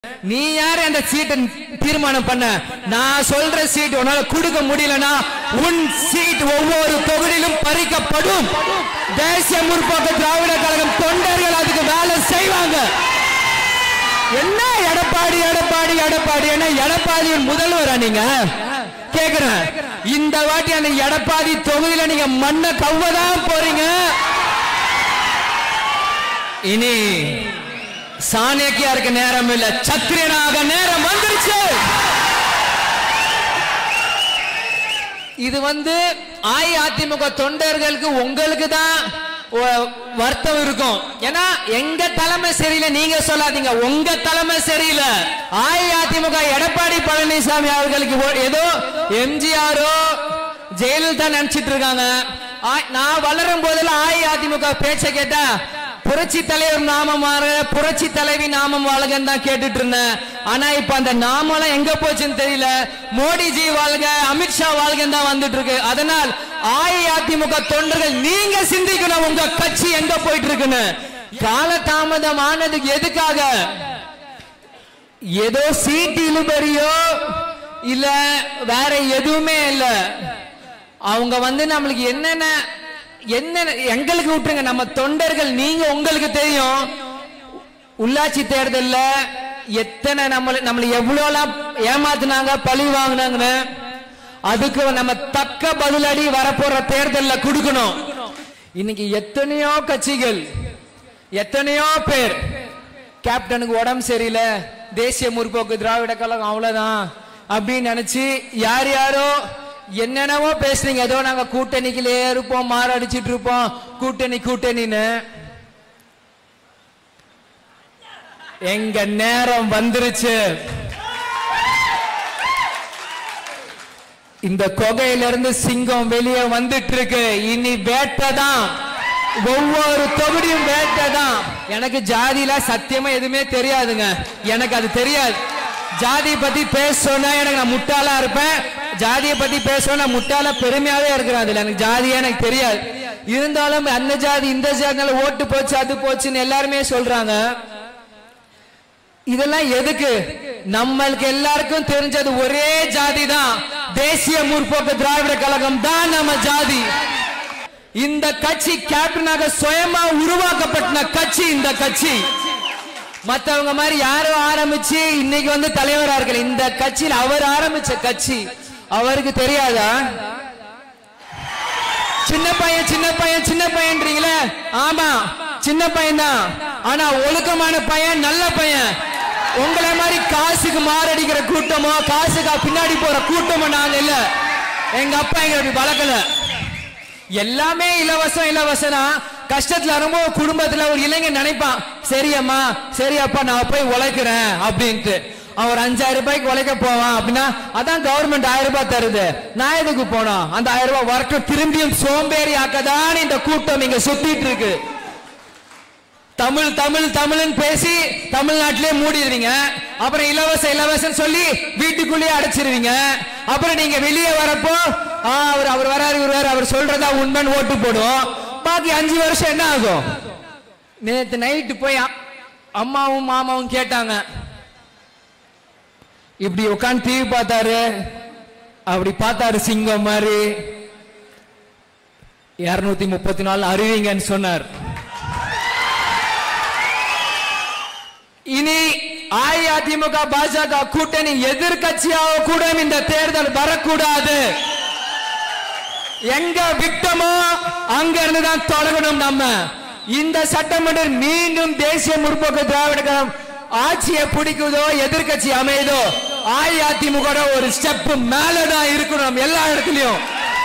நீ யாரு அந்த சீட்டை தீர்மானம் பண்ண நான் சொல்ற சீட் உன்னால கொடுக்க முடியலனா உன் சீட் ஒவ்வொரு தொகுதியிலும் பறிக்கப்படும் தேசிய முற்போக்கு திராவிட கழகம் தொண்டர்கள் அதுக்கு வேலை செய்வாங்க என்ன எடப்பாடி எடப்பாடி எடப்பாடி என்ன எடப்பாடியின் முதல்வரா நீங்க கேக்குறேன் இந்த வாட்டி அந்த எடப்பாடி தொகுதியில நீங்க மண்ணை கவ்வதான் போறீங்க இனி சாணக்கியா இருக்க நேரம் இல்ல சத்திரியனாக நேரம் வந்துருச்சு இது வந்து அஇஅதிமுக தொண்டர்களுக்கு உங்களுக்கு தான் ஒ- வருத்தம் இருக்கும் ஏன்னா எங்க தலைமை சரியில்லை நீங்க சொல்லாதீங்க உங்க தலைமை சரியில்லை அஇஅதிமுக எடப்பாடி பழனிசாமி அவர்களுக்கு ஓ- ஏதோ எம்ஜிஆரோ ஜெயலலிதா நினைச்சிட்டு இருக்காங்க ஆ- நான் வளரும் போதெல்லாம் அஇஅதிமுக பேச்சை கேட்டா புரட்சி தலைவர் நாமம் மாற புரட்சி தலைவி நாமம் வாழ்கன்னு தான் கேட்டுட்டு இருந்தேன் ஆனா இப்ப அந்த நாமெல்லாம் எங்க போச்சுன்னு தெரியல மோடிஜி வாழ்க அமித்ஷா வாழ்கன்னு தான் வந்துட்டு இருக்கு அதனால் அஇஅதிமுக தொண்டர்கள் நீங்க சிந்திக்கணும் உங்க கட்சி எங்க போயிட்டு இருக்குன்னு கால தாமதம் ஆனதுக்கு எதுக்காக ஏதோ சீட்டு இழுபறியோ இல்ல வேற எதுவுமே இல்ல அவங்க வந்து நம்மளுக்கு என்னென்ன என்ன எங்களுக்கு விட்டுருங்க நம்ம தொண்டர்கள் நீங்க உங்களுக்கு தெரியும் உள்ளாட்சி தேர்தல்ல எத்தனை நம்மள நம்மள எவ்வளவுலாம் ஏமாத்துனாங்க பழி வாங்கினாங்கன்னு அதுக்கு நம்ம தக்க பதிலடி வரப்போற தேர்தல்ல கொடுக்கணும் இன்னைக்கு எத்தனையோ கட்சிகள் எத்தனையோ பேர் கேப்டனுக்கு உடம்பு சரியில்லை தேசிய முற்போக்கு திராவிட கழகம் அவ்வளவுதான் அப்படின்னு நினைச்சு யார் யாரோ என்னென்னவோ பேசுறீங்க ஏதோ நாங்க கூட்டணிக்குள்ளே இருப்போம் மாரடிச்சிட்டு இருப்போம் கூட்டணி கூட்டணின்னு எங்க நேரம் வந்துருச்சு இந்த கொகையில இருந்து சிங்கம் வெளியே வந்துட்டு இருக்கு இனி வேட்டை தான் ஒவ்வொரு தொகுதியும் வேட்டை தான் எனக்கு ஜாதியில சத்தியமா எதுவுமே தெரியாதுங்க எனக்கு அது தெரியாது ஜாதியை பத்தி பேச சொன்னா எனக்கு நான் முட்டாளா இருப்பேன் ஜாதியை பத்தி பேச நான் முட்டாளா பெருமையாவே இருக்கிறேன் அதுல எனக்கு ஜாதியே எனக்கு தெரியாது இருந்தாலும் அந்த ஜாதி இந்த ஜாதினால ஓட்டு போச்சு அது போச்சுன்னு எல்லாருமே சொல்றாங்க இதெல்லாம் எதுக்கு நம்மளுக்கு எல்லாருக்கும் தெரிஞ்சது ஒரே ஜாதி தான் தேசிய முற்போக்கு திராவிட கழகம் தான் நம்ம ஜாதி இந்த கட்சி கேப்டனாக சுயமா உருவாக்கப்பட்ட கட்சி இந்த கட்சி மத்தவங்க மாதிரி யாரோ ஆரம்பிச்சு இன்னைக்கு வந்து தலைவரா இருக்கல இந்த கட்சியில் அவர் ஆரம்பிச்ச கட்சி அவருக்கு தெரியாதா சின்ன பையன் சின்ன பையன் சின்ன பையன்றீங்களே ஆமா சின்ன பையன் தான் ஆனா ஒழுக்கமான பையன் நல்ல பையன் உங்களை மாதிரி காசுக்கு மாரடிக்கிற கூட்டமோ காசுக்கா பின்னாடி போற கூட்டமோ நாங்க இல்ல எங்க அப்பா எங்க அப்படி வளர்க்கல எல்லாமே இலவசம் இலவசனா கஷ்டத்துல ரொம்ப குடும்பத்துல ஒரு இளைஞன் நினைப்பான் சரியம்மா சரியப்பா நான் போய் உழைக்கிறேன் அப்படின்ட்டு அவன் ஒரு அஞ்சாயிரம் ரூபாய்க்கு உழைக்க போவான் அப்படின்னா அதான் கவர்மெண்ட் ஆயிரம் ரூபாய் தருது நான் எதுக்கு போனோம் அந்த ஆயிரம் ரூபாய் வரட்டும் திரும்பியும் சோம்பேறி ஆக்கதான் இந்த கூட்டம் இங்க சுத்திட்டு இருக்கு தமிழ் தமிழ் தமிழ்னு பேசி தமிழ்நாட்டிலே மூடிடுவீங்க அப்புறம் இலவச இலவசம் சொல்லி வீட்டுக்குள்ளேயே அடைச்சிருவீங்க அப்புறம் நீங்க வெளியே வரப்போ ஆ, அவர் அவர் வராரு இவர் வராரு அவர் சொல்றதா உண்மைன்னு ஓட்டு போடுவோம் பாக்கி அஞ்சு வருஷம் என்ன ஆகும் நேத்து நைட்டு போய் அ- அம்மாவும் மாமாவும் கேட்டாங்க இப்படி உட்காந்து டிவி பார்த்தாரு அப்படி பார்த்தாரு சிங்கம் மாதிரி இருநூத்தி முப்பத்தி நாலு அறிவிங்கன்னு சொன்னார் இனி அஇஅதிமுக பாஜக கூட்டணி எதிர்கட்சியாக கூட இந்த தேர்தல் வரக்கூடாது எங்க விட்டமோ அங்க இருந்து தான் தொடங்கணும் நம்ம இந்த சட்டமன்றம் மீண்டும் தேசிய முற்போக்கு திராவிட கழகம் ஆட்சியை பிடிக்குதோ எதிர்க்கட்சி அமையுதோ அஇஅதிமுக வோட ஒரு ஸ்டெப் மேலதான் இருக்கணும் எல்லா இடத்துலயும்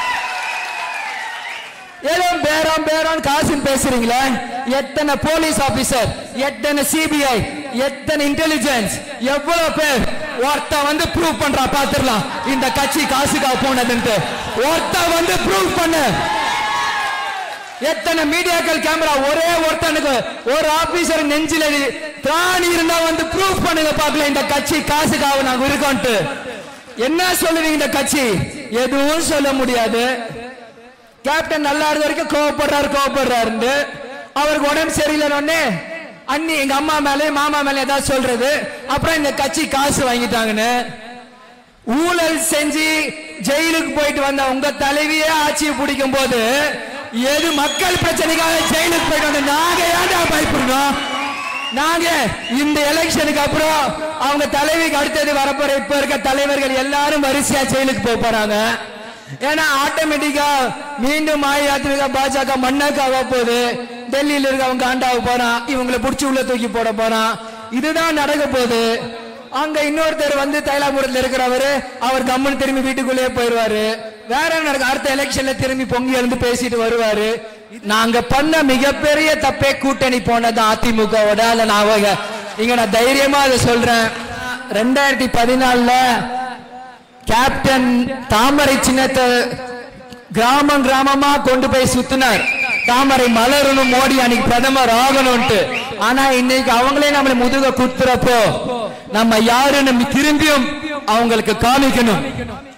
ஏதோ பேரம் பேரம் காசுன்னு பேசுறீங்களே எத்தனை போலீஸ் ஆபீசர் எத்தனை சிபிஐ எத்தனை இன்டெலிஜென்ஸ் எவ்வளவு பேர் ஒருத்த வந்து ப்ரூவ் பண்றா பாத்துடலாம் இந்த கட்சி காசுக்காக போனதுன்ட்டு ஒருத்த வந்து ப்ரூவ் பண்ணு எத்தனை மீடியாக்கள் கேமரா ஒரே ஒருத்தனுக்கு ஒரு ஆபீசர் நெஞ்சில திராணி இருந்தா வந்து ப்ரூவ் பண்ணுங்க பாக்கல இந்த கட்சி காசுக்காக நாங்க இருக்கோன்ட்டு என்ன சொல்லுவீங்க இந்த கட்சி எதுவும் சொல்ல முடியாது கேப்டன் நல்லா இருந்த வரைக்கும் கோவப்படுறாரு கோவப்படுறாரு அவருக்கு உடம்பு சரியில்லைன்னு அண்ணி எங்க அம்மா மேலே மாமா மேலே ஏதாவது சொல்றது அப்புறம் இந்த கட்சி காசு வாங்கிட்டாங்கன்னு ஊழல் செஞ்சு ஜெயிலுக்கு போயிட்டு வந்த உங்க தலைவியே ஆட்சியை பிடிக்கும் போது எது மக்கள் பிரச்சனைக்காக ஜெயிலுக்கு போயிட்டு வந்த நாங்க ஏன்டா பயப்படணும் நாங்க இந்த எலெக்ஷனுக்கு அப்புறம் அவங்க தலைவிக்கு அடுத்தது வரப்போற இப்ப இருக்க தலைவர்கள் எல்லாரும் வரிசையா ஜெயிலுக்கு போக போறாங்க ஏன்னா ஆட்டோமேட்டிக்கா மீண்டும் அஇஅதிமுக பாஜக மண்ணாக்காக போகுது டெல்லியில இருக்கவங்க காண்டாக போறான் இவங்களை புடிச்சு உள்ள தூக்கி போட போறான் இதுதான் நடக்க போகுது அங்க இன்னொருத்தர் வந்து தைலாபுரத்துல இருக்கிறவரு அவர் கம்மன் திரும்பி வீட்டுக்குள்ளேயே போயிருவாரு வேற என்ன நடக்கும் அடுத்த எலெக்ஷன்ல திரும்பி பொங்கி எழுந்து பேசிட்டு வருவாரு நாங்க பண்ண மிகப்பெரிய தப்பே கூட்டணி போனது அதிமுகவோட அல்ல நான் அவங்க- இங்க நான் தைரியமா அதை சொல்றேன் ரெண்டாயிரத்தி பதினாலுல கேப்டன் தாமரை சின்னத்தை கிராமம் கிராமமா கொண்டு போய் சுத்தினார் தாமரை மலரணும் மோடி அன்னைக்கு பிரதமர் ஆகணும்ட்டு ஆனா இன்னைக்கு அவங்களே நம்மளை முதுக குத்துறப்போ நம்ம யாருன்னு திரும்பியும் அவங்களுக்கு காமிக்கணும்